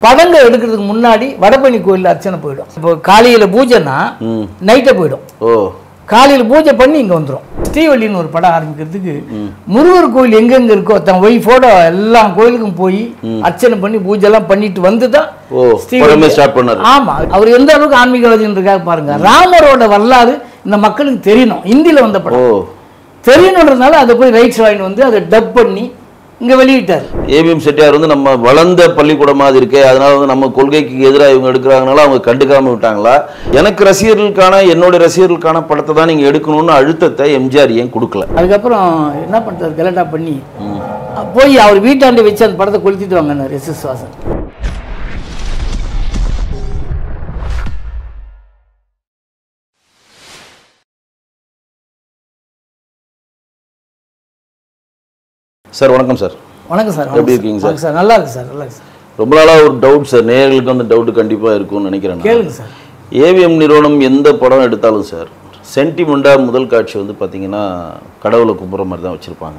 படங்கள் எடுக்கிறதுக்கு முன்னாடி வடபழனி கோயில்ல அர்ச்சனை போயிடும் இப்போ காலையில பூஜைன்னா ம் நைட்டே போயிடும் ஓ காலையில பூஜை பண்ணி இங்க வந்துரும் ஸ்ரீவல்லின்னு ஒரு படம் ஆரம்பிக்கிறதுக்கு முருகர் கோயில் எங்கெங்க இருக்கோ தன் ஒய்ஃபோட எல்லா கோயிலுக்கும் போய் அர்ச்சனை பண்ணி பூஜை எல்லாம் பண்ணிட்டு வந்து தான் ஓ படமே ஸ்டார்ட் பண்ணாரு ஆமா அவர் எந்த அளவுக்கு ஆன்மீகவாதின்னு இருக்காரு பாருங்க ராமரோட வரலாறு இந்த மக்களுக்கு தெரியணும் இந்தியில வந்த ஓ படம் தெரியணுன்றதுனால அதை போய் ரைட்ஸ் வாங்கிட்டு வந்து அதை டப் பண்ணி இங்க வெளியிட்டார் ஏவிஎம் செட்டியார் வந்து நம்ம வளர்ந்த பள்ளிக்கூடம் மாதிரி இருக்கே அதனால வந்து நம்ம கொள்கைக்கு எதிராக இவங்க எடுக்கிறாங்கனால அவங்க கண்டுக்காம விட்டாங்களா எனக்கு ரசிகர்களுக்கான என்னோட ரசிகர்களுக்கான படத்தை தான் நீங்க எடுக்கணும்னு அழுத்தத்தை எம்ஜிஆர் ஏன் கொடுக்கல அதுக்கப்புறம் என்ன பண்ணிட்டார் கலட்டா பண்ணி போய் அவர் வீட்டாண்டு வச்சு அந்த படத்தை கொளுத்திட்டு வாங்கினார் எஸ் எஸ் வாசன் சார் வணக்கம் சார் வணக்கம் சார் எப்படி இருக்கீங்க சார்? வணக்கம் சார் நல்லா இருக்கு சார் நல்லா இருக்கு சார் ரொம்ப நாளா ஒரு டவுட் சார் நேயர்களுக்கு அந்த டவுட் கண்டிப்பா இருக்கும்னு நினைக்கிறேன் நான். கேளுங்க சார் ஏவிஎம் நிறுவனம் எந்த படம் எடுத்தாலும் சார் சென்டிமெண்ட்டாக முதல் காட்சி வந்து பார்த்தீங்கன்னா கடவுளை கும்புற மாதிரி தான் வச்சுருப்பாங்க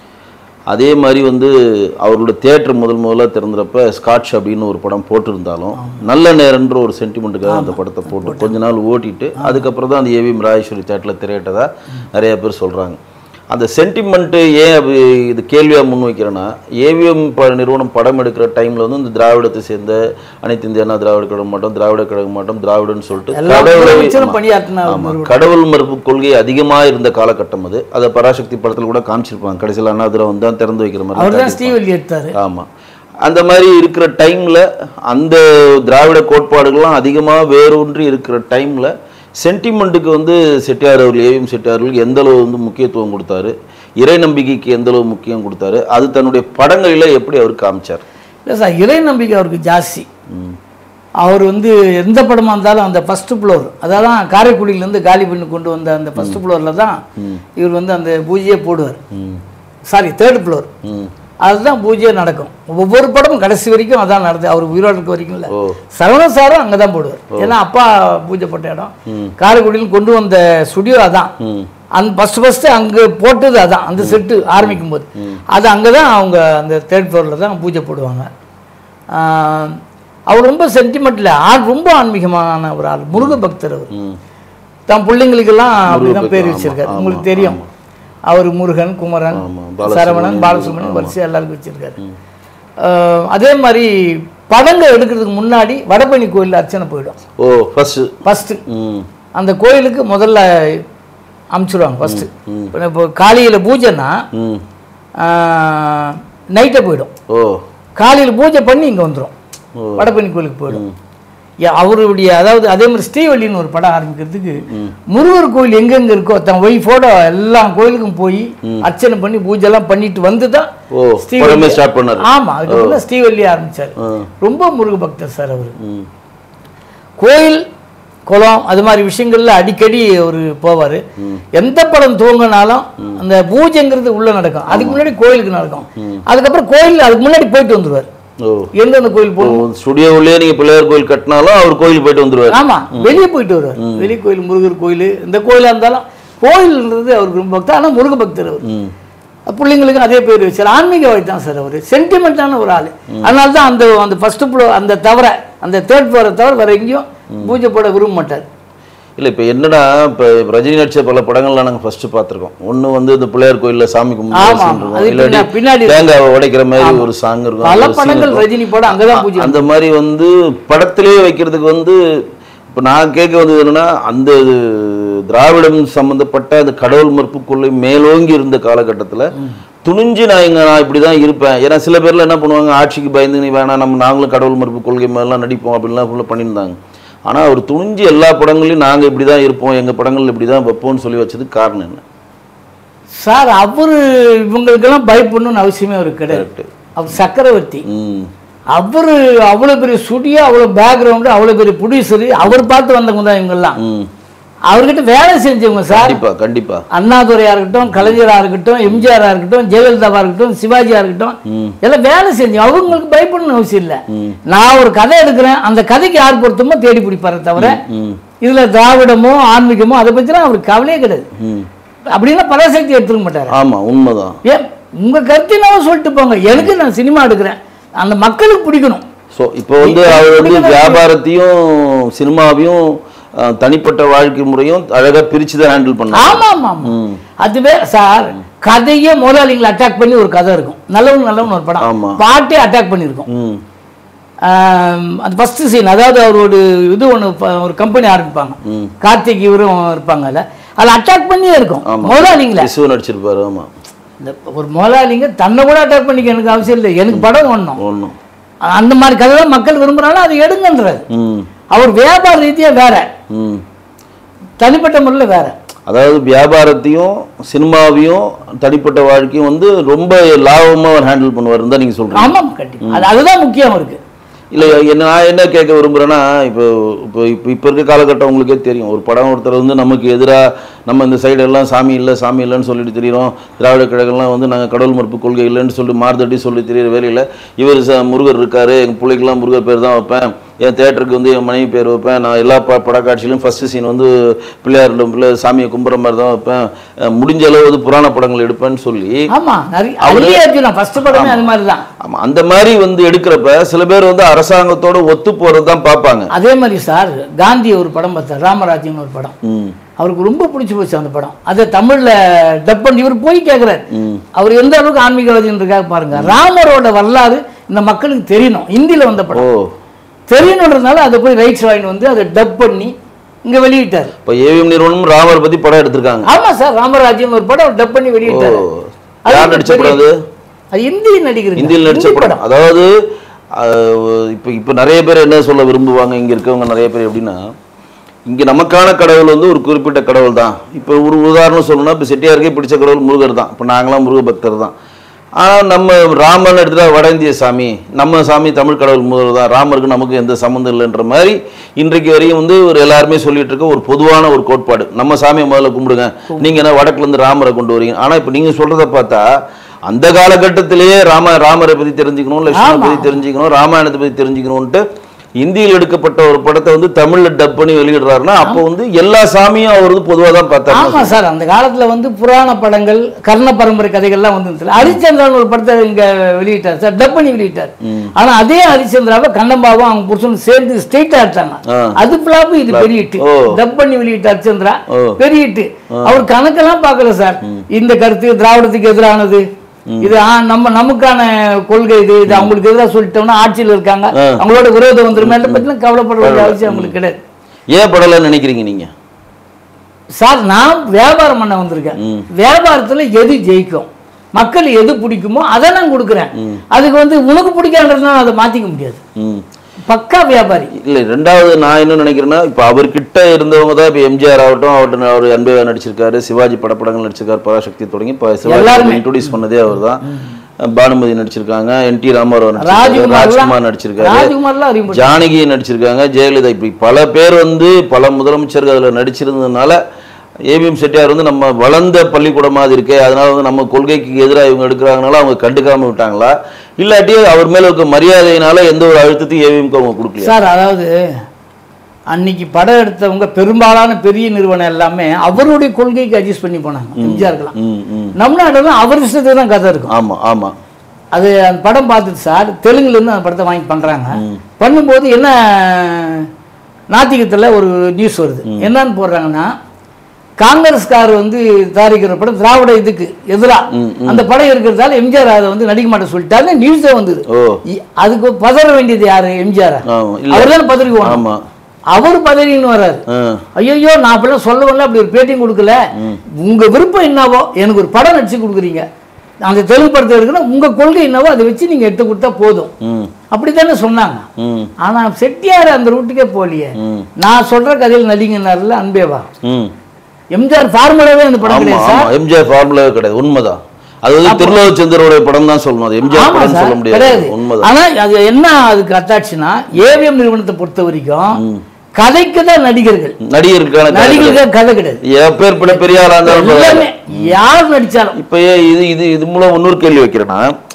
அதே மாதிரி வந்து அவரோட தேட்டர் முதல் முதல்ல திறந்துறப்ப ஸ்காட்ச் அப்படின்னு ஒரு படம் போட்டிருந்தாலும் நல்ல நேரன்ற ஒரு சென்டிமெண்ட்டுக்காக அந்த படத்தை போட்டு கொஞ்ச நாள் ஓட்டிட்டு அதுக்கப்புறம் தான் அந்த ஏவிஎம் ராஜேஸ்வரி தேட்டரில் திரையிட்டதா நிறைய பேர் சொல்கிறாங்க அந்த சென்டிமெண்ட்டு ஏன் அப்படி இது கேள்வியாக முன் வைக்கிறேன்னா ஏவிஎம் ப நிறுவனம் படம் எடுக்கிற டைமில் வந்து இந்த திராவிடத்தை சேர்ந்த அனைத்து இந்திய அண்ணா திராவிட கழகம் மாட்டோம் திராவிட கழகம் மாட்டோம் திராவிடன்னு சொல்லிட்டு எல்லா கடவுளை முதலமைச்சரும் ஆமா. பணியாற்றின ஒரு ஆமா. கடவுள் மறுப்பு கொள்கை அதிகமாக இருந்த காலகட்டம் அது அதை பராசக்தி படத்தில் கூட காமிச்சிருப்பாங்க கடைசியில் அண்ணாதுரை வந்து தான் திறந்து வைக்கிற மாதிரி அவர் தான் காட்டியிருப்பாங்க. ஸ்ரீவல்லி எடுத்தாரு ஆமா அந்த மாதிரி இருக்கிற டைம்ல அந்த திராவிட கோட்பாடுகள்லாம் அதிகமாக வேரூன்றி இருக்கிற டைம்ல சென்டிமெண்ட்டுக்கு வந்து செட்டியார் அவர்கள் ஏவிஎம் செட்டியார் அவர்கள் எந்த அளவு வந்து முக்கியத்துவம் கொடுத்தாரு இறை நம்பிக்கைக்கு எந்த அளவு முக்கியம் கொடுத்தாரு அது தன்னுடைய படங்களில எப்படி அவர் காமிச்சார் இல்லை சார் இறை நம்பிக்கை அவருக்கு ஜாஸ்தி அவர் வந்து எந்த படமாக இருந்தாலும் அந்த ஃபஸ்ட்டு ஃப்ளோர் அதான் காரைக்குடியிலேருந்து காலி பண்ணி கொண்டு வந்த அந்த ஃபஸ்ட்டு ஃப்ளோரில் தான் இவர் வந்து அந்த பூஜையை போடுவார் ம் சாரி தேர்ட் ஃப்ளோர் ம் அதுதான் பூஜையே நடக்கும் ஒவ்வொரு படமும் கடைசி வரைக்கும் அதான் நடந்தது அவர் உயிரோடு இருக்க வரைக்கும் இல்லை ஓ சரவண சாரும் அங்கே தான் போடுவார் ஏன்னா அப்பா பூஜை போட்ட இடம் காரைக்குடியில் கொண்டு வந்த ஸ்டுடியோ அதான் ம் அந்த ஃபஸ்ட்டு ஃபஸ்ட்டு அங்கே போட்டது அதான் அந்த செட்டு ஆரம்பிக்கும் போது அது அங்கே தான் அவங்க அந்த தேர்ட் ஃப்ளோரில் தான் பூஜை போடுவாங்க ஆஹ் அவர் ரொம்ப சென்டிமெண்ட்டில் ஆள் ரொம்ப ஆன்மீகமான ஒரு ஆள் முருக பக்தர் அவர் ம் தன் பிள்ளைங்களுக்கெல்லாம் அப்படிதான் பக்தர், பேர் ஆமா, வச்சிருக்காரு ஆமா, உங்களுக்கு தெரியும் அவர் முருகன் குமரன் ஆமா, பாலசுப்ரமணியன், சரவணன் பாலசுப்ரமணியன் வரிசை எல்லாருக்கும் வச்சிருக்காரு ஆஹ் அதே மாதிரி படங்கள் எடுக்கிறதுக்கு முன்னாடி வடபழனி கோயிலில் அர்ச்சனை போயிடும் ஓ ஃபர்ஸ்ட் ஃபஸ்ட்டு ம் அந்த கோயிலுக்கு முதல்ல அமுச்சிடுவாங்க ஃபஸ்ட்டு ம். இப்போ காலையில் பூஜைன்னா ம் நைட்டே போயிடும் ஓ காலையில் பூஜை பண்ணி இங்கே வந்துடும் ஓ வடபழனி கோயிலுக்கு போயிடும் ஏ- அவருடைய அதாவது அதே மாதிரி ஸ்ரீவல்லின்னு ஒரு படம் ஆரம்பிக்கிறதுக்கு முருகர் கோயில் எங்கெங்க இருக்கோ தன் ஒய்ஃபோட எல்லா கோயிலுக்கும் போய் அர்ச்சனை பண்ணி பூஜை எல்லாம் பண்ணிட்டு வந்து தான் ஓ படமே ஸ்டார்ட் பண்ணாரு ஆமா அதுக்கப்புறம் ஸ்ரீவல்லி ஆரம்பிச்சார் ஆ. ரொம்ப முருக பக்தர் சார் அவர் ம் கோயில் குளம் அது மாதிரி விஷயங்கள்ல அடிக்கடி அவர் போவார் எந்த படம் துவங்கினாலும் அந்த பூஜைங்கிறது உள்ள நடக்கும் அதுக்கு முன்னாடி கோயிலுக்கு நடக்கும் அதுக்கப்புறம் கோயில் அதுக்கு முன்னாடி போயிட்டு வந்துருவார் ஓ எந்தெந்த கோயில் போ ஸ்டுடியோவிலேயே நீங்க பிள்ளையார் கோயில் கட்டினாலும் அவர் கோயிலுக்கு போயிட்டு வந்துருவாரு ஆமா வெளியே போயிட்டு வருவார் வெளி கோயில் முருகர் கோயில் இந்த கோயிலா இருந்தாலும் கோயில்ன்றது அவருக்கு ரொம்ப பக்தர் ஆனா முருக பக்தர் அவர் ம் பிள்ளைங்களுக்கு அதே பேர் வச்சார் ஆன்மீகவாதி தான் சார் அவர் சென்டிமெண்ட்டான ஒரு ஆள் அதனால தான் அந்த அந்த ஃபர்ஸ்ட் ஃப்ளோர் அந்த தவிர அந்த தேர்ட் ஃப்ளோரை தவிர வேற எங்கேயும் பூஜை போட விரும்ப மாட்டார் இல்லை இப்போ என்னடா இப்போ ரஜினி நடிச்ச பல படங்கள்லாம் நாங்கள் ஃபர்ஸ்ட் பார்த்துருக்கோம் ஒன்று வந்து இந்த பிள்ளையார் கோயிலில் சாமி ஆமா, கும்பிட்டு அது இல்லாட்டி பின்னா- பின்னாடி தேங்காவை உடைக்கிற மாதிரி ஒரு சாங் இருக்கும் பல ஒரு scene படங்கள் இருக்கும். ரஜினி படம் அங்கதான் பூஜை அந்த மாதிரி வந்து படத்திலேயே வைக்கிறதுக்கு வந்து இப்போ நான் கேட்க வந்தது என்னன்னா அந்த இது திராவிடம் சம்பந்தப்பட்ட அந்த கடவுள் மறுப்பு கொள்கை மேலோங்கி இருந்த காலகட்டத்தில் துணிஞ்சு நான் இங்க நான் இப்படி தான் இருப்பேன் ஏன்னா சில பேர்ல என்ன பண்ணுவாங்க ஆட்சிக்கு பயந்து நீ வேணாம் நம்ம நாங்களும் கடவுள் மறுப்பு கொள்கை மேலாம் நடிப்போம் அப்படின்லாம் ஃபுல்லாக பண்ணியிருந்தாங்க ஆனா அவர் துணிஞ்சு எல்லா படங்களையும் நாங்க இப்படி தான் இருப்போம் எங்க படங்கள் இப்படி தான் வைப்போம்னு சொல்லி வச்சதுக்கு காரணம் என்ன சார் அவரு இவங்களுக்கெல்லாம் பயப்படணும்னு அவசியமே அவருக்கு கிடையாது Correct. அவர் சக்கரவர்த்தி ம் அவரு அவ்வளவு பெரிய ஸ்டுடியோ அவ்வளவு பேக்ரவுண்டு அவ்வளவு பெரிய ப்ரொடியூசர் அவர் பார்த்து வந்தவங்க தான் இவங்கெல்லாம் ம் அவர்கிட்ட வேலை செஞ்சவங்க சார் கண்டிப்பா கண்டிப்பா அண்ணாதுரையா இருக்கட்டும் கலைஞரா இருக்கட்டும் எம்ஜிஆரா இருக்கட்டும் ஜெயலலிதாவா இருக்கட்டும் சிவாஜியா இருக்கட்டும் ம் எல்லாம் வேலை செஞ்சு அவங்களுக்கு பயப்படணும் அவசியம் இல்லை ம் நான் ஒரு கதை எடுக்கிறேன் அந்த கதைக்கு யார் பொருத்தமோ தேடி பிடிப்பாரே தவிர ம் இதுல திராவிடமோ ஆன்மீகமோ அதை பற்றிலாம் அவருக்கு கவலையே கிடையாது ம் அப்படின்னா பராசக்தி எடுத்துக்க மாட்டாரு ஆமா உண்மைதான் ஏன் உங்க கருத்தினாவும் சொல்லிட்டு போங்க எனக்கு நான் சினிமா எடுக்கிறேன் அந்த மக்களுக்கு பிடிக்கணும் ஸோ இப்போ வந்து அவர் வந்து வியாபாரத்தையும் சினிமாவையும் அஹ், தனிப்பட்ட வாழ்க்கை முறையும் அழகா பிரிச்சு தான் ஹேண்டில் பண்ணாங்க ஆமா ஆமா ஆமா அதுவே சார் கதையே முதலாளிங்களை அட்டாக் பண்ணி ஒரு கதை இருக்கும் நல்லவன் நல்லவன் ஒரு படம் ஆமா. பாட்டே அட்டாக் பண்ணியிருக்கும் ம் ஆம், அது ஃபர்ஸ்ட் சீன் அதாவது அவரோட இது ஒன்று ஒரு கம்பெனி ஆரம்பிப்பாங்க ம். கார்த்திக் இவரும் இருப்பாங்கல்ல அதில் அட்டாக் பண்ணியே இருக்கும் ஆமா. முதலாளிங்களை விசுவ நடிச்சிருப்பாரு ஆமா இந்த ஒரு முதலாளிங்க தன்னை கூட அட்டாக் பண்ணிக்க எனக்கு அவசியம் இல்லை எனக்கு படம் ஒண்ணும் ஒன்றும் அந்த மாதிரி கதை தான் மக்கள் விரும்புறாலும் அதை எடுங்கன்றாரு ம் அவர் வியாபார ரீதியா வேற ம் தனிப்பட்ட முறையில் வேற அதாவது வியாபாரத்தையும் சினிமாவையும் தனிப்பட்ட வாழ்க்கையும் வந்து ரொம்ப லாபமா அவர் ஹேண்டில் பண்ணுவாருன்னு தான் நீங்க சொல்றீங்க ஆமாம் கண்டிப்பா அது அதுதான் முக்கியம் அவருக்கு இல்லை என்ன நான் என்ன கேட்க விரும்புகிறேன்னா இப்போ இப்போ இப்போ இப்போ இருக்க காலகட்டம் உங்களுக்கே தெரியும் ஒரு படம் ஒருத்தர் வந்து நமக்கு எதிராக நம்ம இந்த சைடு எல்லாம் சாமி இல்லை சாமி இல்லைன்னு சொல்லிட்டு தெரியும் திராவிட கழகம்லாம் வந்து நாங்கள் கடவுள் மறுப்பு கொள்கை இல்லைன்னு சொல்லி மாறுதட்டி சொல்லி தெரியிற வேலையில் இவர் ச முருகர் இருக்காரு எங்கள் பிள்ளைக்கெல்லாம் முருகர் பேர் தான் வைப்பேன் என் தேட்டருக்கு வந்து என் மனைவி பேர் வைப்பேன் நான் எல்லா ப படக்காட்சியிலும் ஃபஸ்ட்டு சீன் வந்து பிள்ளையார் பிள்ளை சாமியை கும்புற மாதிரி தான் வைப்பேன் அஹ் முடிஞ்ச அளவு வந்து புராண படங்கள் எடுப்பேன்னு சொல்லி ஆமா நிறைய அல்லி அர்ஜுனா ஃபர்ஸ்ட் படமே அது மாதிரி தான் ஆமா அந்த மாதிரி வந்து எடுக்கிறப்ப சில பேர் வந்து அரசாங்கத்தோட ஒத்து போகிறது தான் பார்ப்பாங்க அதே மாதிரி சார் காந்தி ஒரு படம் பார்த்தார் ராமராஜ்யம்னு ஒரு படம் ம் அவருக்கு ரொம்ப பிடிச்சி போச்சு அந்த படம் அதை தமிழ்ல டப் பண்ணி இவர் போய் கேட்குறாரு ம் அவர் எந்த அளவுக்கு ஆன்மீகவாதின்னு இருக்காரு பாருங்க ராமரோட வரலாறு இந்த மக்களுக்கு தெரியணும் இந்தியில வந்த ஓ படம் தெரியணுன்றதுனால அதை போய் ரைட்ஸ் வாங்கிட்டு வந்து அதை டப் பண்ணி இங்க வெளியிட்டார் இப்போ ஏவிஎம் நிறுவனம் ராமர் பத்தி படம் எடுத்திருக்காங்க ஆமா சார் ராமராஜ்யம் ஒரு படம் டப் பண்ணி வெளியிட்டார் ஓ. அது யார் வந்து நடிச்ச பெரிய- படம் அது அது இந்திய நடிகர் இந்தியில் நடிச்ச படம் அதாவது அஹ், இப்போ இப்போ நிறைய பேர் என்ன சொல்ல விரும்புவாங்க இங்க இருக்கவங்க நிறைய பேர் எப்படின்னா இங்க நமக்கான கடவுள் வந்து ஒரு குறிப்பிட்ட கடவுள் தான் இப்போ ஒரு உதாரணம் சொல்லணும்னா இப்போ செட்டியாருக்கே பிடிச்ச கடவுள் முருகர் தான் இப்போ நாங்களாம் முருக பக்தர் தான் ஆனால் நம்ம ராமன் எடுத்துட்டா வட இந்திய சாமி நம்ம சாமி தமிழ் கடவுள் முருகர் தான் ராமருக்கு நமக்கு எந்த சம்மந்தம் இல்லைன்ற மாதிரி இன்றைக்கு வரையும் வந்து ஒரு எல்லாருமே சொல்லிட்டு இருக்க ஒரு பொதுவான ஒரு கோட்பாடு நம்ம சாமியை முதல்ல கும்பிடுங்க நீங்க என்ன வடக்குல இருந்து ராமரை கொண்டு வரீங்க ஆனா இப்போ நீங்க சொல்றத பார்த்தா அந்த காலகட்டத்திலேயே ராம ராமரை பத்தி தெரிஞ்சுக்கணும் லட்சுமணை ஆமா. பத்தி தெரிஞ்சுக்கணும் ராமாயணத்தை பத்தி தெரிஞ்சுக்கணும்ட்டு இந்தியில் எடுக்கப்பட்ட ஒரு படத்தை வந்து தமிழ்ல டப் பண்ணி வெளியிடுறாருன்னா அப்போ வந்து எல்லா சாமியும் அவர் வந்து பொதுவாக தான் பார்த்தாரு ஆமா சார் அந்த காலத்துல வந்து புராண படங்கள் கர்ண பரம்பரை கதைகள்லாம் வந்து ஹரிச்சந்திரன் ஒரு படத்தை இங்க வெளியிட்டார் சார் டப் பண்ணி வெளியிட்டார் ஆனா அதே ஹரிச்சந்திராவை கண்ணம்பாவும் அவங்க புருஷனும் சேர்ந்து ஸ்ட்ரெயிட்டா எடுத்தாங்க ஆ. அது பிளாப்பு இது பெரியட்டு ஓ. டப் பண்ணி வெளியிட்ட ஹரிச்சந்திரா ஓ. பெரியட்டு அவர் கணக்கெல்லாம் பார்க்கல சார் இந்த கருத்து திராவிடத்துக்கு எதிரானது இது ஆ, நம்ம நமக்கான கொள்கை இது இது அவங்களுக்கு எதிராக சொல்லிட்டோம்னா ஆட்சியில் இருக்காங்க ஆ. அவங்களோட விரோதம் வந்துருமே அதை பத்திலாம் கவலைப்பட வேண்டிய அவசியம் அவங்களுக்கு கிடையாது ஏன் படம்லாம் நினைக்கிறீங்க நீங்க சார் நான் வியாபாரம் பண்ண வந்திருக்கேன் வியாபாரத்துல எது ஜெயிக்கும் மக்கள் எது பிடிக்குமோ அதை நான் கொடுக்குறேன் அதுக்கு வந்து உனக்கு பிடிக்கான்றதுனால அதை மாத்திக்க முடியாது ம் பக்கா வியாபாரி இல்லை ரெண்டாவது நான் என்ன நினைக்கிறேன்னா இப்போ அவர்கிட்ட இருந்தவங்க தான் இப்போ எம்ஜிஆர் ஆகட்டும் அவர்கிட்ட அவர் அன்பையா நடிச்சிருக்காரு சிவாஜி படப்படங்கள் நடிச்சிருக்காரு பராசக்தி தொடங்கி இப்போ சிவாஜி எல்லாருமே. இன்ட்ரோடியூஸ் பண்ணதே அவர் தான் பானுமதி நடிச்சிருக்காங்க என் டி ராமாராவ் நடிச்சிருக்காரு ராஜ்குமார்லாம் ராஜ்குமார் நடிச்சிருக்காரு ராஜ்குமார்லாம் அறிமுகம் ஜானகி நடிச்சிருக்காங்க ஜெயலலிதா இப்படி பல பேர் வந்து பல முதலமைச்சர்கள் அதில் நடிச்சிருந்ததுனால ஏவிஎம் செட்டியார் வந்து நம்ம வளர்ந்த பள்ளிக்கூடம் மாதிரி இருக்கே அதனால வந்து நம்ம கொள்கைக்கு எதிராக இவங்க எடுக்கிறாங்கனால அவங்க கண்டுக்காம விட்டாங்களா இல்லாட்டி அவர் மேல இருக்க மரியாதையினால எந்த ஒரு அழுத்தத்தையும் ஏவிஎம்க்கு அவங்க கொடுக்கல சார் அதாவது அன்னைக்கு படம் எடுத்தவங்க பெரும்பாலான பெரிய நிறுவனம் எல்லாமே அவருடைய கொள்கைக்கு அட்ஜஸ்ட் பண்ணி போனாங்க எம்ஜிஆர்லாம் ம் ம் நம்ம நாட்டில் அவர் இஷ்டத்துக்கு தான் கதை இருக்கும் ஆமா ஆமா அது அந்த படம் பார்த்துட்டு சார் தெலுங்குல இருந்து அந்த படத்தை வாங்கி பண்றாங்க பண்ணும்போது என்ன நாத்திகத்துல ஒரு நியூஸ் வருது என்னன்னு போடுறாங்கன்னா காங்கிரஸ்கார் வந்து தயாரிக்கிற படம் திராவிட இதுக்கு எதிரா அந்த படம் இருக்கிறதால எம்ஜிஆர் அதை வந்து நடிக்க மாட்டேன் சொல்லிட்டாரு நியூஸே வந்தது ஓ இ- அதுக்கு பதற வேண்டியது யாரு எம்ஜிஆர் ஆமா இல்ல அவர் தான் பதறிக்குவாங்க ஆமா அவர் பதறின்னு வர்றாரு ஆ ஐயோ நான் அப்படிலாம் சொல்லவில்லை அப்படி ஒரு பேட்டியும் கொடுக்கல உங்க விருப்பம் என்னவோ எனக்கு ஒரு படம் நடிச்சு கொடுக்குறீங்க அந்த தெலுங்கு படத்தை இருக்குன்னா உங்க கொள்கை என்னவோ அதை வச்சு நீங்க எடுத்து கொடுத்தா போதும் ம் அப்படித்தானே சொன்னாங்க ம் ஆனா செட்டியார் அந்த ரூட்டுக்கே போலியே ம் நான் சொல்ற கதையில் நடிகனார்ல அன்பேவா ம் எம்ஜிஆர் ஃபார்முலாவே அந்த படம் ஆமா கிடையாது ஆமா சார் எம்ஜிஆர் ஃபார்முலாவே கிடையாது உண்மைதான் அது வந்து திருலோகச்சந்திரோட படம் தான் சொல்லணும் அது எம்ஜிஆர் ஆமா படம் சொல்ல சார் முடியாது கிடையாது உண்மைதான் ஆனா அது என்ன அதுக்கு அத்தாட்சினா ஏவிஎம் நிறுவனத்தை பொறுத்த வரைக்கும் கதைக்கு தான் நடிகர்கள் நடிகருக்கான கதை கிடையாது. நடிகர்களுக்கு கதை கிடையாது எப்பேற்பட்ட பெரிய ஆளா இருந்தாலும் பரவாயில்ல. எல்லாமே யார் நடிச்சாலும் இப்ப ஏன் இது இது இது மூலம் இன்னொரு கேள்வி வைக்கிறேன்னா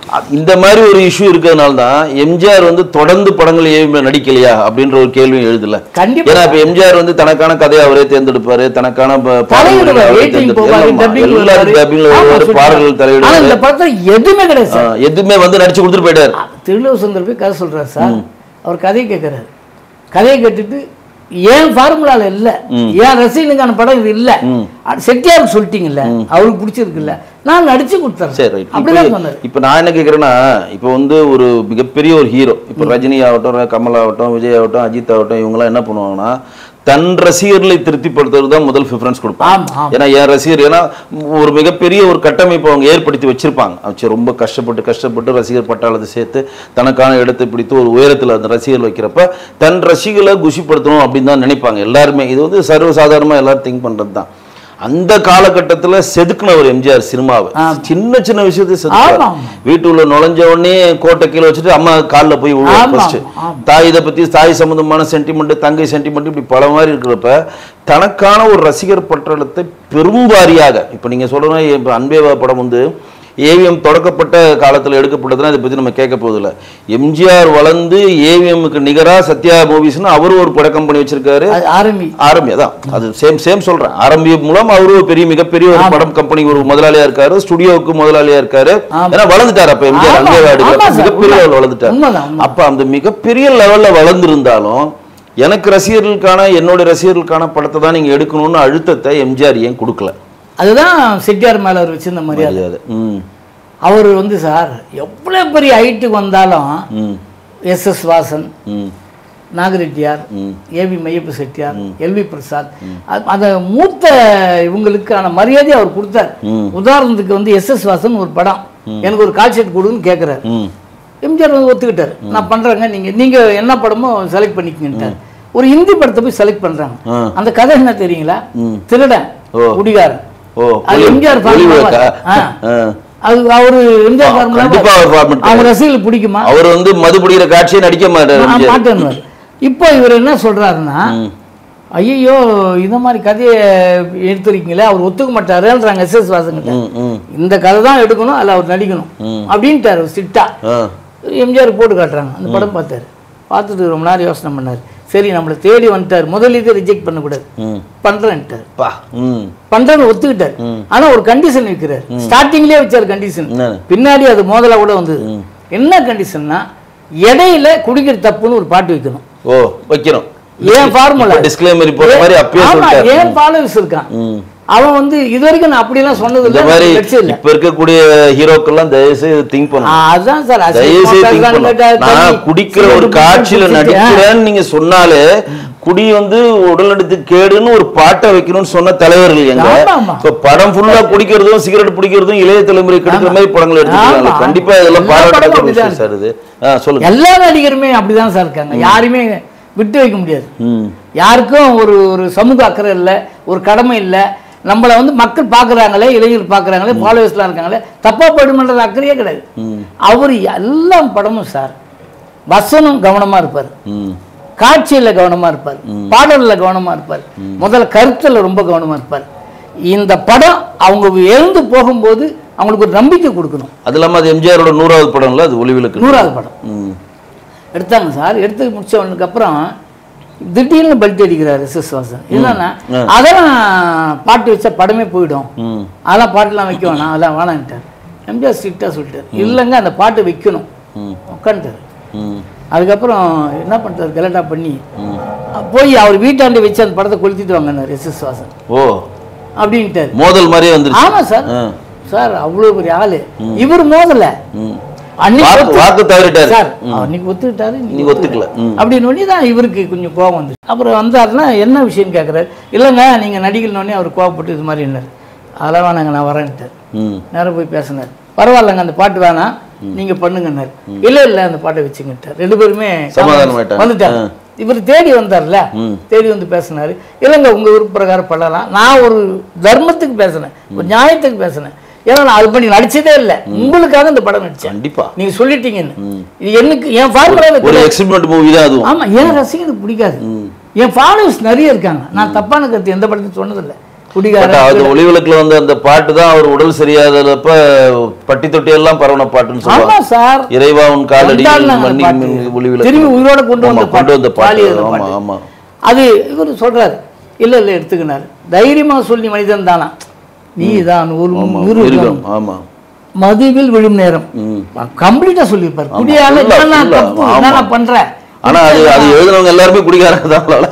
அ- இந்த மாதிரி ஒரு இஷ்யூ இருக்கிறதுனால தான் எம்ஜிஆர் வந்து தொடர்ந்து படங்கள் ஏவி நடிக்கலையா அப்படின்ற ஒரு கேள்வியும் எழுதல கண்டிப்பா ஏன்னா இப்ப எம்ஜிஆர் வந்து தனக்கான கதையை அவரே தேர்ந்தெடுப்பாரு தனக்கான ப- பாடல்களை தலையிடுவார் அவரே வெயிட்டிங் போவாரு தேர்ந்தெடுப்பாரு. டப்பிங் எல்லா- எல்லாரும் டப்பிங்ல வருவாரு, பாடல்கள் ஆனா தலையிடுவாரு இந்த படத்துல எதுவுமே கிடையாது சார் ஆ, எதுவுமே வந்து நடிச்சு கொடுத்துட்டு போயிட்டாரு திருநூறு சுந்தர் போய் கதை சொல்றாரு சார் அவர் கதையை கேட்கிறாரு கதையை கேட்டுட்டு ஏன் ஃபார்முலால இல்ல ஏன் ரசிகனுக்கான படம் இது இல்ல அது செட்டியாருக்கு சொல்லிட்டீங்கல்ல அவருக்கு பிடிச்சிருக்குல்ல நான் நடிச்சு கொடுத்துறேன் சரி ரைட் அப்படிதான் சொன்னாரு இப்போ நான் என்ன கேட்குறேன்னா இப்போ வந்து ஒரு மிகப்பெரிய ஒரு ஹீரோ இப்போ ரஜினி ஆகட்டும் கமல் ஆகட்டும் விஜய் ஆகட்டும் அஜித் ஆகட்டும் இவங்கெல்லாம் என்ன பண்ணுவாங்கன்னா தன் ரசிகர்களை திருப்திப்படுத்துறது தான் முதல் ப்ரிஃபரன்ஸ் கொடுப்பாங்க ஆமா ஆமா ஏன்னா என் ரசிகர் ஏன்னா ஒரு மிகப்பெரிய ஒரு கட்டமைப்பை அவங்க ஏற்படுத்தி வச்சிருப்பாங்க வச்சு ரொம்ப கஷ்டப்பட்டு கஷ்டப்பட்டு ரசிகர் பட்டாளத்தை சேர்த்து தனக்கான இடத்தை பிடித்து ஒரு உயரத்தில் அந்த ரசிகர் வைக்கிறப்ப தன் ரசிகர்களை குஷிப்படுத்தணும் அப்படின்னு தான் நினைப்பாங்க எல்லாருமே இது வந்து சர்வசாதாரணமாக எல்லாரும் திங்க் பண்ணுறது தான் அந்த காலகட்டத்தில் செதுக்குனவர் எம்ஜிஆர் சினிமாவை சின்ன சின்ன விஷயத்தை செதுக்குவார் ஆமா. வீட்டுக்குள்ள நுழைஞ்ச உடனே கோட்டை கீழே வச்சுட்டு அம்மா காலில் போய் விழுவார் ஆமா, ஃபர்ஸ்ட் ஆமா. தாய் இதை பத்தி தாய் சம்பந்தமான சென்டிமெண்ட் தங்கை சென்டிமெண்ட் இப்படி பல மாதிரி இருக்கிறப்ப தனக்கான ஒரு ரசிகர் பட்டாளத்தை பெரும்பாரியாக இப்போ நீங்க சொல்லணும் இப்போ அன்பேவா படம் வந்து ஏவிஎம் தொடக்கப்பட்ட காலத்தில் எடுக்கப்பட்டதுன்னா இதை பற்றி நம்ம கேட்க போதில்லை எம்ஜிஆர் வளர்ந்து ஏவிஎம்க்கு நிகராக சத்யா மூவிஸ்னு அவரும் ஒரு பட கம்பெனி வச்சிருக்காரு அது ஆரம்பி ஆரம்பி அதான் அது சேம் சேம் சொல்றேன் ஆரம்பி மூலம் அவரு ஒரு பெரிய மிகப்பெரிய ஒரு படம் கம்பெனி ஒரு முதலாளியா இருக்காரு ஸ்டுடியோவுக்கு முதலாளியா இருக்காரு ஏன்னா வளர்ந்துட்டாரு அப்ப எம்ஜிஆர் ஆமா, அங்கே ஆமா சார், மிகப்பெரிய உண்மை. level வளர்ந்துட்டாரு உண்மைதான், உண்மை. அப்ப அந்த மிகப்பெரிய லெவல்ல வளர்ந்திருந்தாலும் எனக்கு ரசிகர்களுக்கான என்னோட ரசிகர்களுக்கான படத்தை தான் நீங்க எடுக்கணும்னு அழுத்தத்தை எம்ஜிஆர் ஏன் கொடுக்கல அதுதான் செட்டியார் மேல அவர் வச்சிருந்த மரியாதை மரியாதை ம் அவர் வந்து சார் எவ்வளவு பெரிய ஹைட்டுக்கு வந்தாலும் ம் எஸ் எஸ் வாசன் ம் நாகரெட்டியார் ம். ஏவி மையப்ப செட்டியார் எல்வி பிரசாத் அது- அந்த மூத்த இவங்களுக்கான மரியாதையை அவர் கொடுத்தார் ம். உதாரணத்துக்கு வந்து எஸ் எஸ் வாசன் ஒரு படம் எனக்கு ஒரு கால் ஷீட் கொடுன்னு கேட்குறாரு ம் எம்ஜிஆர் வந்து ஒத்துக்கிட்டாரு நான் பண்றேங்க நீங்க நீங்க என்ன படமோ செலக்ட் பண்ணிக்கங்கன்ட்டார் ஒரு ஹிந்தி படத்தை போய் செலக்ட் பண்றாங்க ஆ. அந்த கதை என்ன தெரியுங்களா ம். திருடன் ஓ. குடிகாரன் ஓ அது ஒளி- எம்ஜிஆர் ஒளி formula விளக்கா? ஆ. ஆ. அது அவரு எம்ஜிஆர் formula கண்டிப்பா அவர் format அவங்க ரசிகர்களுக்கு பிடிக்குமா அவர் வந்து மது பிடிக்கிற காட்சியை நடிக்க மாட்டார் நான் எம்ஜிஆர். மாட்டேன்னு இப்போ இவர் என்ன சொல்றாருன்னா ம். ஐயோ இந்த மாதிரி கதையை எடுத்துருக்கீங்களே அவர் ஒத்துக்க மாட்டாருன்றாங்க எஸ் எஸ் வாசங்கிட்ட ம் ம் இந்த கதை தான் எடுக்கணும் அதில் அவர் நடிக்கணும் அப்படின்ட்டாரு சிட்டா ஆ எம்ஜிஆர் போட்டு காட்டுறாங்க அந்த படம் பார்த்தாரு பார்த்துட்டு ரொம்ப நேரம் யோசனை பண்ணாரு சரி நம்மளை தேடி வந்துட்டார் முதலீடு ரிஜெக்ட் பண்ணக்கூடாது ம் பண்றேன்ட்டார் பா ம் பண்றேன்னு ஒத்துக்கிட்டார் ஆனா ஒரு கண்டிஷன் வைக்கிறார் ஸ்டார்டிங்லயே வச்சார் கண்டிஷன் என்ன? பின்னாடி அது மோதலா கூட வந்தது என்ன கண்டிஷன்னா இடையில குடிக்கிற தப்புன்னு ஒரு பாட்டு வைக்கணும் ஓ வைக்கிறோம் ஏன் ஃபார்முலா டிஸ்க்ளைமர் போட்ட மாதிரி அப்பயே ஆமா சொல்லிட்டாரு ஏன் ஃபாலோவர்ஸ் இருக்கான் ம். அவன் வந்து இது வரைக்கும் நான் அப்படிலாம் சொன்னது இந்த இல்லை மாதிரி நான் வச்சது இல்லை இப்ப இருக்கக்கூடிய ஹீரோக்கெல்லாம் தயவு செய்து திங்க் ஆ, பண்ணும் அதுதான் சார் தயவு செய்து திங்க் பண்ணும் நான் குடிக்கிற ஒரு காட்சியில நடிக்கிறேன்னு நீங்க சொன்னாலே குடி வந்து உடலெடுத்து கேடுன்னு ஒரு பாட்டை வைக்கணும்னு சொன்ன தலைவர்கள் எங்க ஆமா, ஆமா. இப்ப படம் ஃபுல்லா குடிக்கிறதும் சிகரெட் பிடிக்கிறதும் இளைய தலைமுறை கெடுக்கிற மாதிரி படங்கள் எடுத்துக்கிறாங்க ஆமா. கண்டிப்பா இதெல்லாம் எல்லா படமும் பாராட்டத்தக்க அப்படிதான் விஷயம் சார் இது ஆ, சொல்லுங்க எல்லா நடிகருமே அப்படிதான் சார் இருக்காங்க யாருமே விட்டு வைக்க முடியாது ம் யாருக்கும் ஒரு ஒரு சமூக அக்கறை இல்லை ஒரு கடமை இல்லை நம்மளை வந்து மக்கள் பார்க்குறாங்களே இளைஞர் பார்க்குறாங்களே ஃபாலோவர்ஸ்லாம் இருக்காங்களே தப்பாக போயிடுமன்றது அக்கறையே கிடையாது ம் அவர் எல்லா படமும் சார் வசனம் கவனமாக இருப்பார் ம் காட்சியில் கவனமாக இருப்பார் பாடலில் கவனமாக இருப்பார் முதல்ல கருத்தில் ரொம்ப கவனமாக இருப்பார் இந்த படம் அவங்க எழுந்து போகும்போது அவங்களுக்கு ஒரு நம்பிக்கை கொடுக்கணும் அது இல்லாம அது எம்ஜிஆரோட நூறாவது படம்ல அது ஒளிவிளக்கு நூறாவது படம் ம் எடுத்தாங்க சார் எடுத்து முடிச்சவனுக்கு அப்புறம் திடீர்னு பெல்ட் அடிக்கிறாரு எஸ் வாசன் என்னன்னா அதெல்லாம் பாட்டு வச்சா படமே போயிடும் ம் அதெல்லாம் பாட்டுலாம் வைக்க வேணாம் அதெல்லாம் வேணான்ட்டார் எம்ஜிஆர் ஸ்ட்ரிக்டாக சொல்லிட்டார் இல்லைங்க அந்த பாட்டு வைக்கணும் ம் உட்காந்துட்டார் ம் அதுக்கப்புறம் என்ன பண்ணிட்டார் கலட்டா பண்ணி போய் அவர் வீட்டாண்டு வச்சு அந்த படத்தை கொளுத்திட்டு வாங்கினார் எஸ் எஸ் வாசன் ஓ அப்படின்ட்டார் மோதல் மாதிரியே வந்துருச்சு ஆமா சார் ஆ. சார் அவ்வளோ பெரிய ஆளு இவர் மோதல ம் அன்னைக்கு வாக்கு ஒத்து- வாக்கு தவறிட்டாரு சார் அன்னைக்கு ஒத்துக்கிட்டாரு நீ ஒத்துக்கல ம் அப்படின்னு ஒண்ணி தான் இவருக்கு கொஞ்சம் கோவம் வந்து அப்புறம் வந்தாருன்னா என்ன விஷயம் கேட்குறாரு இல்லைங்க நீங்கள் நடிகள்னோடனே அவர் கோவப்பட்டு இது மாதிரி என்னார் அதெல்லாம் வேணாங்க நான் வரேன்ட்டார் ம் நேரம் போய் பேசினார் பரவாயில்லைங்க அந்த பாட்டு வேணாம் நீங்க பண்ணுங்கன்னாரு இல்லை இல்லை அந்த பாட்டை வச்சுக்கிட்டார் ரெண்டு பேருமே சமாதானம் ஆயிட்டாங்க. வந்துட்டார் இவர் தேடி வந்தார்ல ம். தேடி வந்து பேசினாரு இல்லைங்க உங்க விருப்ப பிரகாரம் பண்ணலாம் நான் ஒரு தர்மத்துக்கு பேசினேன் ஒரு நியாயத்துக்கு பேசினேன் ஏன்னா நான் அது பண்ணி நடிச்சதே இல்லை உங்களுக்காக இந்த படம் நடிச்சேன் கண்டிப்பா நீங்க சொல்லிட்டீங்கன்னு இது எனக்கு என் ஃபார்முலா ஒரு எக்ஸ்பெரிமெண்ட் மூவி தான் அதுவும் ஆமா என் ரசிகனுக்கு பிடிக்காது என் ஃபாலோவர்ஸ் நிறைய இருக்காங்க நான் தப்பான கருத்து எந்த படத்தையும் சொன்னதில்லை குடிகாரன் பட் அது ஒளிவிளக்குல வந்து அந்த பாட்டு தான் அவர் உடல் சரியாதப்ப பட்டி தொட்டி எல்லாம் பரவன பாட்டுன்னு ஆமா சொல்லுவாங்க சார் இறைவா உன் காலடி கொண்டாடினாங்க அந்த மண்ணி பாட்டு. ஒளிவிளக்கு திரும்பி உயிரோட கொண்டு ஆமா, வந்த கொண்டு வந்த பாட்டு. பாட்டு பாலியல் ஆமா பாட்டு. ஆமா அது இவர் சொல்றாரு இல்ல இல்ல எடுத்துக்கினாரு தைரியமா சொல்லி மனிதன் தானா நீ தான் ஒரு ஆமா மிருகம் மிருகம் ஆமா மதுவில் விழும் நேரம் ம் கம்ப்ளீட்டா சொல்லியிருப்பாரு குடியால full ஆ, என்னென்ன full ஆ, தப்பு ஆமா. என்னென்ன பண்ற ஆனா அது அது எழுதுனவங்க எல்லாருமே குடிக்காரங்க தான் அவளால.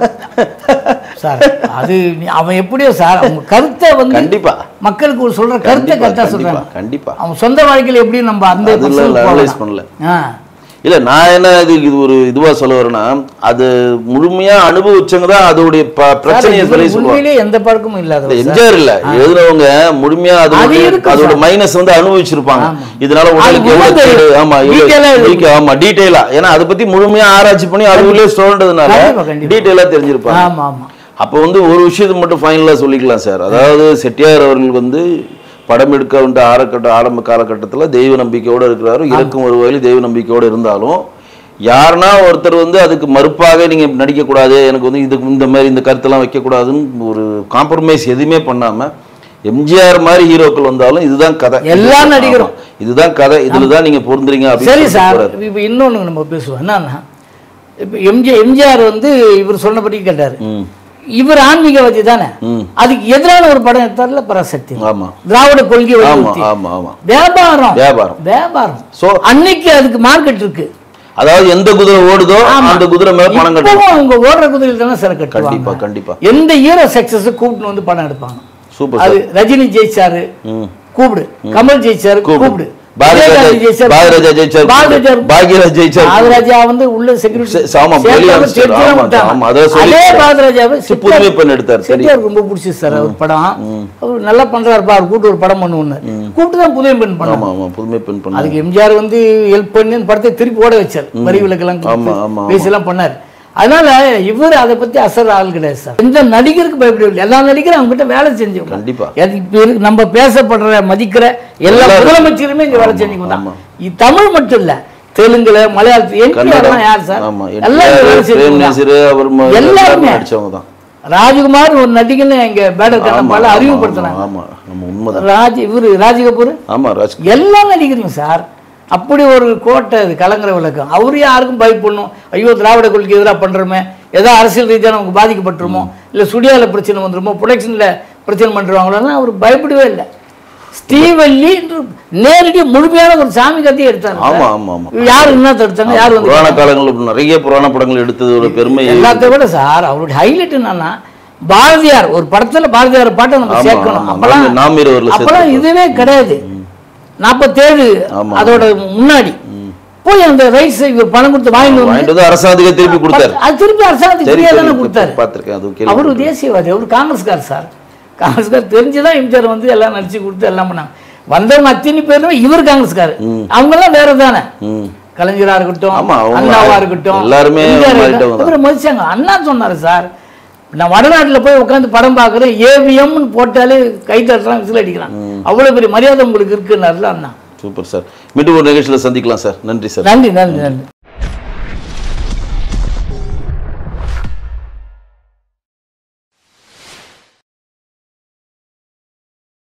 சார் அது நீ- அவன் எப்படியோ சார் அவங்க கருத்தை வந்து கண்டிப்பா மக்களுக்கு ஒரு சொல்ற கருத்தை கண்டிப்பா கரெக்டா கண்டிப்பா சொல்றாங்க கண்டிப்பா அவன் சொந்த வாழ்க்கையில எப்படி நம்ம அந்த அதுல பர்சனுக்கு அனலைஸ் போகலாம். பண்ணல ஆ இல்ல நான் என்ன இது இது ஒரு இதுவா சொல்ல வரேன்னா அது முழுமையா அனுபவிச்சவங்க தான் அதோடைய ப- பிரச்சனையை சார், சொல்லி இவர் சொல்லுவாங்க உண்மையிலேயே எந்த பழக்கமும் இல்லாத இல்ல, எம்ஜிஆர் இல்ல எழுதுனவங்க முழுமையா அது அதோட இருக்கு அதோட சார். மைனஸ் வந்து அனுபவிச்சிருப்பாங்க ஆமா. இதனால அது உடலுக்கு எவ்வளவு உணர்ந்து கேடு, ஆமா எவ்வளவு- detail ஆ detail- ஆமா டீடைலா ஏன்னா அதை பத்தி முழுமையா ஆராய்ச்சி பண்ணி அது உள்ளே சொல்றதுனால கண்டிப்பா, கண்டிப்பா. டீடைலா தெரிஞ்சிருப்பாங்க ஆமா ஆமா அப்போ வந்து ஒரு விஷயத்தை மட்டும் ஃபைனலாக சொல்லிக்கலாம் சார் அதாவது செட்டியார் அவர்கள் வந்து படம் எடுக்க வேண்டிய ஆரக்கட்ட ஆரம்ப காலகட்டத்தில் தெய்வ நம்பிக்கையோடு இருக்கிறாரு இறக்கும் ஒரு வகையில் தெய்வ நம்பிக்கையோடு இருந்தாலும் யாருன்னா ஒருத்தர் வந்து அதுக்கு மறுப்பாக நீங்கள் நடிக்கக்கூடாது எனக்கு வந்து இதுக்கு இந்த மாதிரி இந்த கருத்தெல்லாம் வைக்கக்கூடாதுன்னு ஒரு காம்ப்ரமைஸ் எதுவுமே பண்ணாமல் எம்ஜிஆர் மாதிரி ஹீரோக்கள் வந்தாலும் இதுதான் கதை எல்லா நடிகரும். ஆமா. இதுதான் கதை இதுல தான் நீங்க பொருந்துறீங்க சரி அப்படின்னு சார் சொல்றாரு. இப்போ இன்னொன்று நம்ம பேசுவோம் என்னன்னா இப்போ எம்ஜி எம்ஜிஆர் வந்து இவர் சொன்னபடி கேட்டார் ம் இவர் ஆன்மீகவாதி தானே ம் அதுக்கு எதிரான ஒரு படம் எடுத்தார்ல பராசக்தி ஆமா திராவிட கொள்கை ஆமா வலியுறுத்தி ஆமா ஆமா வியாபாரம் வியாபாரம் வியாபாரம் ஸோ அன்னைக்கு அதுக்கு மார்க்கெட் இருக்கு அதாவது எந்த குதிரை ஓடுதோ ஆமா. அந்த குதிரை மேல பணம் கட்டணும் இப்பவும் அவங்க ஓடுற குதிரையில் தானே சில கண்டிப்பா கட்டுவாங்க கண்டிப்பா எந்த ஹீரோ சக்சஸ் கூப்பிட்டு வந்து படம் எடுப்பாங்க சூப்பர் அது சார் ரஜினி ஜெயிச்சாரு ம் கூப்பிடு கமல் ஜெயிச்சாரு கூப்பிடு. கூப்பிடு பாரதிராஜா விஜயகாந்த் ஜெயிச்சாரு பாரதிராஜா ஜெயிச்சார் பாரதிராஜா பாக்யராஜ் ஜெயிச்சார் பாரதிராஜா வந்து உள்ள செக்யூரிட்டி சே- ஆமா, வெளிய அனுப்பிச்சிட்டாரு. ஆமா, ஆமா, அதான் சொல்லி- அதே பாரதிராஜாவை சி- புதுமை பெண் எடுத்தார் சரி செட்டியார் ரொம்ப பிடிச்சிச்சு சார் அவர் படம் அவர் நல்லா பண்றாருப்பா அவர் கூட்டு ஒரு படம் பண்ணுவோன்னு கூப்பிட்டு தான் புதுமை பெண் பண்ணாங்க ஆமா ஆமா புதுமை பெண் பண்ண அதுக்கு எம்ஜிஆர் வந்து ஹெல்ப் பண்ணி அந்த படத்தை திருப்பி ஓட வச்சார் வரி விலக்கெல்லாம் ஆமா, ஆமா, கொடுத்து ஆமா. பேசலாம் பண்ணார் அதனால இவர் அதை பத்தி அசர் ஆள் கிடையாது சார் எந்த நடிகருக்கு பயப்படவில்லை எல்லா நடிகரும் அவங்க கிட்ட வேலை செஞ்சவங்க கண்டிப்பா எது இப்ப இருக்கு- நம்ம பேசப்படுற மதிக்கிற எல்லா எல்லாரும். முதலமைச்சருமே இங்க வேலை செஞ்சவங்க தான் ஆமா. இது தமிழ் மட்டும் இல்ல தெலுங்குல மலையாளத்துல என்டிஆர் கன்னடம் யார் சார் ஆமா எல்லாம் இங்க வேலை பிரேம் செஞ்சவங்க தான். நசீர் அவர் ம- எல்லாருமே. எல்லாருமே நடிச்சவங்க தான் ராஜ்குமார் ஒரு நடிகன்னு இங்க பேடர் ஆமா, கண்ணப்பால ஆமா, அறிமுகப்படுத்தினாங்க ஆமா நம்ம உண்மைதான் ராஜ் இவரு ராஜ் கபூர் ஆமா ராஜ் எல்லா நடிகரும் சார் அப்படி ஒரு கோட்டை அது கலங்குற விளக்கம் அவரு யாருக்கும் பயப்படணும் ஐயோ திராவிட கொள்கை எதிராக பண்றோமே ஏதோ அரசியல் ரீதியாக நமக்கு பாதிக்கப்பட்டுருமோ இல்லை சுடியால பிரச்சனை வந்துருமோ ப்ரொடக்ஷனில் பிரச்சனை பண்ணுறாங்களோன்னா அவர் பயப்படவே இல்லை ஸ்ரீவல்லி என்று நேரடி முழுமையான ஒரு சாமி கதையை எடுத்தாங்க ஆமா ஆமா ஆமா யார் என்ன தடுத்தாங்க யார் வந்து புராண காலங்கள் நிறைய புராண படங்கள் எடுத்ததோட பெருமை எல்லாத்தையும் விட சார் அவருடைய ஹைலைட் என்னன்னா பாரதியார் ஒரு படத்துல பாரதியார் பாட்டை நம்ம ஆமா, சேர்க்கணும் ஆமா. அப்பெல்லாம் நாம் நாம் இருவர்ல அப்பெல்லாம் இதுவே கிடையாது நாற்பத்தேழு ஆமா. அதோட முன்னாடி போய் அந்த ரைஸ் இவர் பணம் கொடுத்து வாங்கிட்டு வந்து வாங்கிட்டு வந்து அரசாங்கத்துக்கு திருப்பி கொடுத்தாரு அது திருப்பி அரசாங்கத்துக்கு சரி ஃப்ரீயா தானே சரி, கொடுத்தாரு பார்த்திருக்கேன் அது கேள்வி அவரு தேசியவாதி அவரு காங்கிரஸ்கார் சார் காங்கிரஸ்கார் தெரிஞ்சுதான் எம்ஜிஆர் வந்து எல்லாம் நடிச்சு கொடுத்து எல்லாம் பண்ணாங்க வந்தவங்க அத்தனை பேருமே இவர் காங்கிரஸ்கார் அவங்க எல்லாம் வேற தானே ம் கலைஞரா இருக்கட்டும் ஆமா, அவங்க அண்ணாவா இருக்கட்டும் எல்லாருமே எம்ஜிஆர் மாறிட்டவங்க இருக்கட்டும். தான். இவரை மதிச்சாங்க அண்ணா சொன்னாரு சார் நான் வடநாட்டுல போய் உட்காந்து படம் பார்க்குறேன் ஏவிஎம்னு போட்டாலே கை தட்டுறான் விசில் அடிக்கிறான் அவ்வளவு பெரிய மரியாதை உங்களுக்கு இருக்குன்னாருல அண்ணா சூப்பர் சார் மீண்டும் ஒரு நிகழ்ச்சியில் சந்திக்கலாம் சார் நன்றி சார் நன்றி நன்றி நன்றி